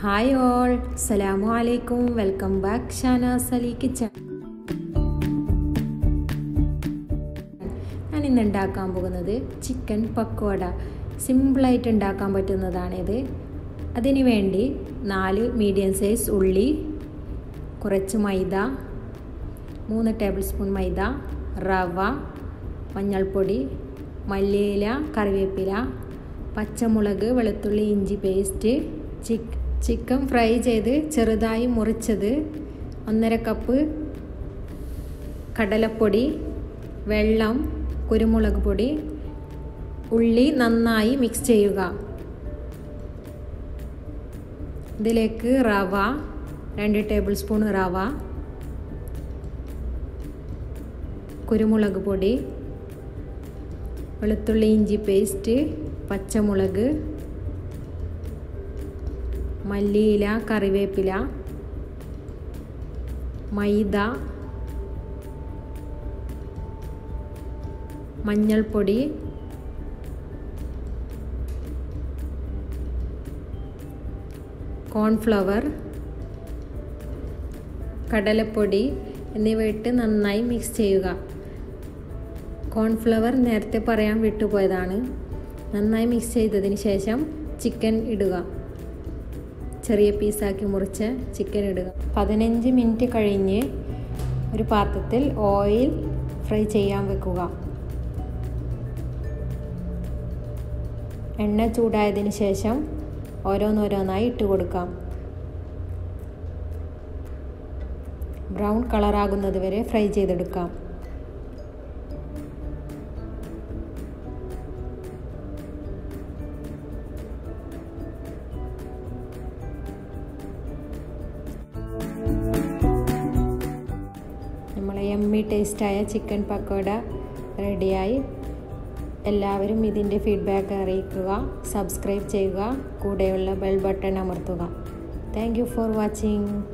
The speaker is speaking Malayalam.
ഹായ് ഓൾ അസ്സലാമു അലൈക്കും welcome back Shanaz Ali kitchen ഞാൻ ഇന്ന് ഉണ്ടാക്കാൻ പോകുന്നത് ചിക്കൻ പക്കോട സിമ്പിളായിട്ട് ഉണ്ടാക്കാൻ പറ്റുന്നതാണിത് അതിന് വേണ്ടി നാല് മീഡിയം സൈസ് ഉള്ളി കുറച്ച് മൈദ മൂന്ന് ടേബിൾ സ്പൂൺ മൈദ റവ മഞ്ഞൾപ്പൊടി മല്ലിയില കറിവേപ്പില പച്ചമുളക് വെളുത്തുള്ളി ഇഞ്ചി പേസ്റ്റ് ചിക്ക് ചിക്കൻ ഫ്രൈ ചെയ്ത് ചെറുതായി മുറിച്ചത് ഒന്നര കപ്പ് കടലപ്പൊടി വെള്ളം കുരുമുളക് പൊടി ഉള്ളി നന്നായി മിക്സ് ചെയ്യുക ഇതിലേക്ക് റവ രണ്ട് ടേബിൾ സ്പൂൺ റവ കുരുമുളക് പൊടി വെളുത്തുള്ളി ഇഞ്ചി പേസ്റ്റ് പച്ചമുളക് മല്ലിയില കറിവേപ്പില മൈദ മഞ്ഞൾപ്പൊടി കോൺഫ്ലവർ കടലപ്പൊടി എന്നിവ ഇട്ട് നന്നായി മിക്സ് ചെയ്യുക കോൺഫ്ലവർ നേരത്തെ പറയാൻ വിട്ടുപോയതാണ് നന്നായി മിക്സ് ചെയ്തതിന് ശേഷം ചിക്കൻ ഇടുക ചെറിയ പീസാക്കി മുറിച്ച് ചിക്കൻ ഇടുക പതിനഞ്ച് മിനിറ്റ് കഴിഞ്ഞ് ഒരു പാത്രത്തിൽ ഓയിൽ ഫ്രൈ ചെയ്യാൻ വെക്കുക എണ്ണ ചൂടായതിന് ശേഷം ഓരോന്നോരോന്നായി ഇട്ട് കൊടുക്കാം ബ്രൗൺ കളറാകുന്നത് വരെ ഫ്രൈ ചെയ്തെടുക്കാം നമ്മളെ എമ്മി ടേസ്റ്റായ ചിക്കൻ പക്കോട റെഡിയായി എല്ലാവരും ഇതിൻ്റെ ഫീഡ്ബാക്ക് അറിയിക്കുക സബ്സ്ക്രൈബ് ചെയ്യുക കൂടെയുള്ള ബെൽ ബട്ടൺ അമർത്തുക താങ്ക് ഫോർ വാച്ചിങ്